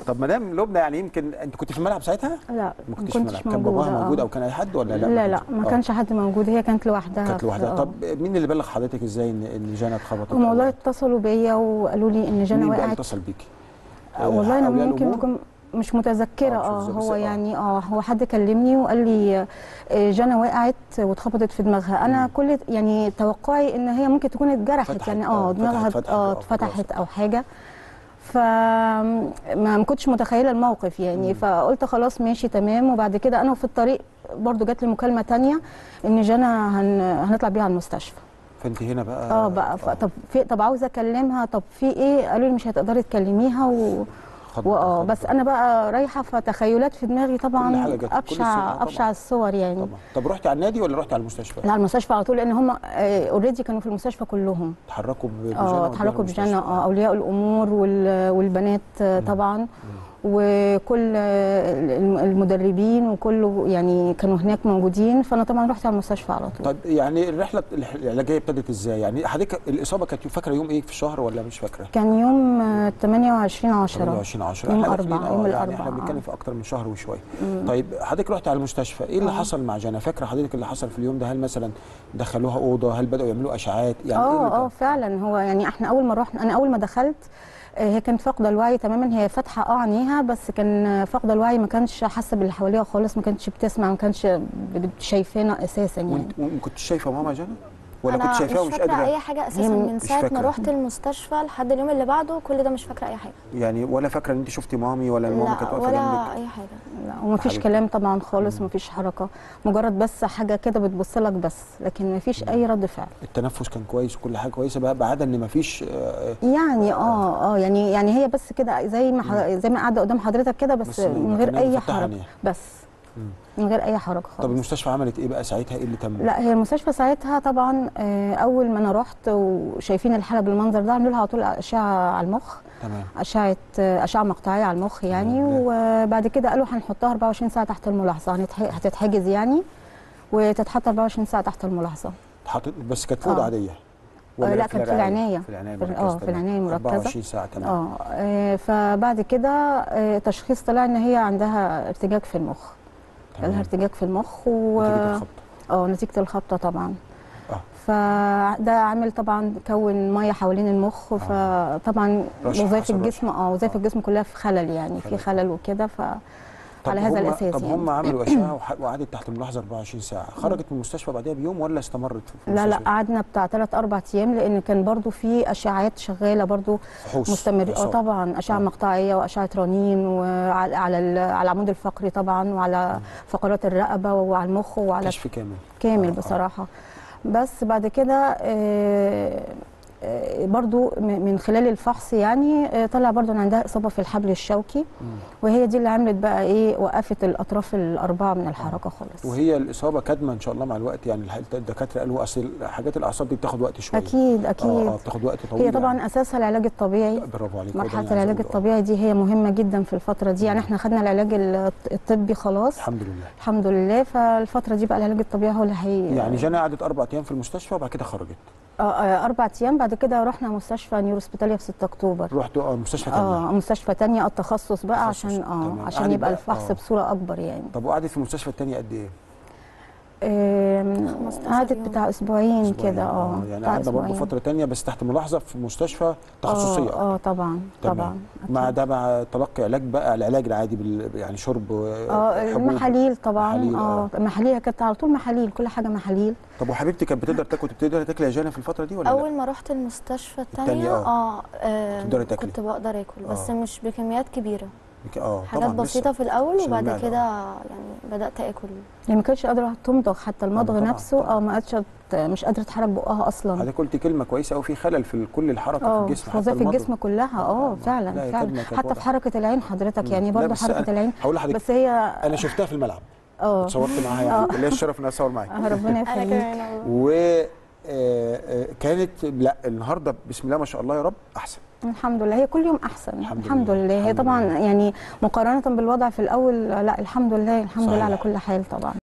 طب مدام لبنى يعني يمكن انت كنت في الملعب ساعتها؟ لا ما ما كنتش في كنتش الملعب كان باباها موجودة، موجود آه. او كان اي حد ولا لا؟ لا لا ما آه. كانش حد موجود هي كانت لوحدها كانت في- لوحدها آه. طب مين اللي بلغ حضرتك ازاي ان ان جانا اتخبطت؟ هم والله اتصلوا بيا وقالوا لي ان جانا مين بقى وقعت اتصل بيكي؟ آه، والله انا أولياء ممكن الأمور؟ اكون مش متذكره آه، اه مش متذكرة، هو بس آه. يعني اه هو حد كلمني وقال لي آه، جانا وقعت واتخبطت في دماغها انا كل يعني توقعي ان هي ممكن تكون اتجرحت فتحت، يعني آه، اه دماغها فتحت فتحة اه أو حاجة اتفتحت او حاجه فما ما كنتش متخيله الموقف يعني فقلت خلاص ماشي تمام وبعد كده انا في الطريق برضو جات لي مكالمه تانية ان جانا هن... هنطلع بيها على المستشفى فانت هنا بقى اه بقى ف... طب في طب عاوزه اكلمها طب في ايه قالوا لي مش هتقدري تكلميها و... خد- واه خد- بس انا بقى رايحه فتخيلات في دماغي كل طبعا حاجة جت، كل الصور، آه، ابشع طبعاً. ابشع الصور يعني طبعا طب رحتي على النادي ولا رحتي على المستشفى؟ لا المستشفى على طول لان هم اوريدي كانوا في المستشفى كلهم اتحركوا بجنة اه ودوها اتحركوا بجنة المستشفى. اه اولياء الامور وال- والبنات آه، طبعا وكل آه، الم- المدربين وكله يعني كانوا هناك موجودين فانا طبعا رحت على المستشفى على طول طب يعني الرحله الح- العلاجيه ابتدت ازاي؟ يعني حضرتك الاصابه كانت فاكره يوم ايه في الشهر ولا مش فاكره؟ كان يوم آه، 28 10 28 10 يوم احنا الأربعاء، داخلين- يوم آه، يعني الأربعاء، احنا آه. بنتكلم في اكتر من شهر وشويه طيب حضرتك رحت على المستشفى ايه اللي حصل مع جانا فاكره حضرتك اللي حصل في اليوم ده هل مثلا دخلوها اوضه هل بداوا يعملوا اشعاعات يعني ايه اللي اه اه كان؟ فعلا هو يعني احنا اول ما رحنا انا اول ما دخلت آه، هي كانت فاقده الوعي تماما هي فاتحه اه عينيها بس كان آه، فاقده الوعي ما كانش حاسه باللي حواليها خالص ما كانتش بتسمع ما كانش ب- شايفانا اساسا يعني وانت وما كنتش شايفه ماما جانا ولا انا كنت شايفاها مش ومش فاكره قادره اي حاجه اساسا من مش ساعه ما فاكرة. رحت المستشفى لحد اليوم اللي بعده كل ده مش فاكره اي حاجه يعني ولا فاكره ان انت شفتي مامي ولا الماما لا كانت واقفه ولا جنبك اي حاجه لا ومفيش حبيبتي. كلام طبعا خالص مفيش حركه مجرد بس حاجه كده بتبص لك بس لكن مفيش اي رد فعل التنفس كان كويس وكل حاجه كويسه بقى بعد ان مفيش آه، يعني اه اه يعني يعني هي بس كده زي ما ح- زي ما قاعده قدام حضرتك كده بس, بس من غير كأنها اي مفتحة حركه عينيها. بس من غير اي حركه خالص طب المستشفى عملت ايه بقى ساعتها ايه اللي تم لا هي المستشفى ساعتها طبعا آه، اول ما انا رحت وشايفين الحاله بالمنظر ده عملوا لها على طول اشعه على المخ تمام اشعه آه، اشعه مقطعيه على المخ يعني تمام. وبعد كده قالوا هنحطها 24 ساعه تحت الملاحظه هنتح- هتتحجز يعني وتتحط 24 ساعه تحت الملاحظه حاطط بس كانت فوضى آه. عاديه آه، لا، كانت في العناية. في العنايه في- المركزه آه، في تمام. العناية المركزة. 24 ساعه تمام اه آه، فبعد كده آه، تشخيص طلع ان هي عندها ارتجاج في المخ تمام. لها ارتجاج في المخ و نتيجه الخبطه اه نتيجه الخبطه طبعا اه فده عامل طبعا كون ميه حوالين المخ فطبعا رشح، وظائف حصل الجسم اه وظائف آه. الجسم كلها في خلل يعني خلل. في خلل وكده ف طب على هذا هم- الاساس طب يعني. هم عملوا اشعه وح- وقعدت تحت الملاحظه 24 ساعه خرجت من المستشفى بعدها بيوم ولا استمرت في لا لا المستشفى؟ قعدنا بتاع 3 4 ايام لان كان برضو في اشعاعات شغاله برضو فحوص مستمر اه إعصاب. طبعا اشعه آه. مقطعيه واشعه رنين وعلى على ال- على العمود الفقري طبعا وعلى فقرات الرقبه وعلى المخ وعلى كشف كامل كامل آه، آه. بصراحة بس بعد كده آه، آه، برضو م- من خلال الفحص يعني آه، طلع برضو ان عندها اصابه في الحبل الشوكي وهي دي اللي عملت بقى ايه وقفت الاطراف الاربعه من الحركه خالص وهي الاصابه كادمه ان شاء الله مع الوقت يعني الح- الدكاتره قالوا اصل حاجات الاعصاب دي بتاخد وقت شويه اكيد اه اكيد اه بتاخد وقت طويل هي طبعا يعني. اساسها العلاج الطبيعي برافو عليك هو ده مرحله اللي عايز العلاج أقوله. آه. الطبيعي دي هي مهمه جدا في الفتره دي يعني احنا خدنا العلاج الط- الطبي خلاص الحمد لله الحمد لله فالفتره دي بقى العلاج الطبيعي هو اللي هي يعني جانا قعدت اربع ايام في المستشفى وبعد كده خرجت آه، آه، اربع ايام بعد كده رحنا مستشفى نيورو اسبيتاليا في 6 اكتوبر رحت اه مستشفى تانية اه مستشفى تانية التخصص بقى تخصص، عشان تمام. اه عشان قعدت يبقى بقى- الفحص آه. بصورة أكبر يعني طب وقعدت في المستشفى التانية قد ايه؟ آم، 15 قعدت يوم. بتاع أسبوعين أسبوعين. كده اه يعني بتاع قعدنا برضه أسبوعين. فترة تانية بس تحت ملاحظة في مستشفى تخصصية اه, آه طبعا تمام. طبعا مع أكيد. ده مع تلقي علاج بقى العلاج العادي بال... يعني شرب اه حبوب. المحاليل طبعا محاليل، اه محاليل كانت على طول محاليل كل حاجة محاليل طب وحبيبتي كانت بتقدر تاكل بتقدر تاكل يا جانا في الفترة دي ولا لا؟ اول ما رحت المستشفى التانية، الثانيه آه. اه, آه تقدري تاكلي. كنت بقدر اكل بس آه. مش بكميات كبيره بك- اه حاجات طبعا بسيطه لسه. في الاول عشان وبعد المعدة، كده يعني بدات اكل يعني ما كانتش قادرة تمضغ حتى المضغ طبعاً، نفسه طبعاً. اه ما قادرة ت- مش قادرة تحرك بقها أصلا حضرتك قلت كلمة كويسة قوي في خلل في كل الحركة اه في الجسم في حتى وظائف المضغ. الجسم كلها اه لا، فعلا هي فعلا كدمة كانت حتى في واضحة. حركة العين حضرتك مم. يعني لا، برضه بس حركة أنا- العين هقول لحضرتك بس هي انا شفتها في الملعب اه اتصورت معاها يعني ليا الشرف ان أنا اصور معاك آه، ربنا انا يخليك كمان والله. و آه، آه، كانت لا النهارده بسم الله ما شاء الله يا رب احسن الحمد لله هي كل يوم احسن الحمد الحمد, لله، لله, هي الحمد طبعا لله. يعني مقارنه بالوضع في الاول لا الحمد لله الحمد لله صحيح. على كل حال طبعا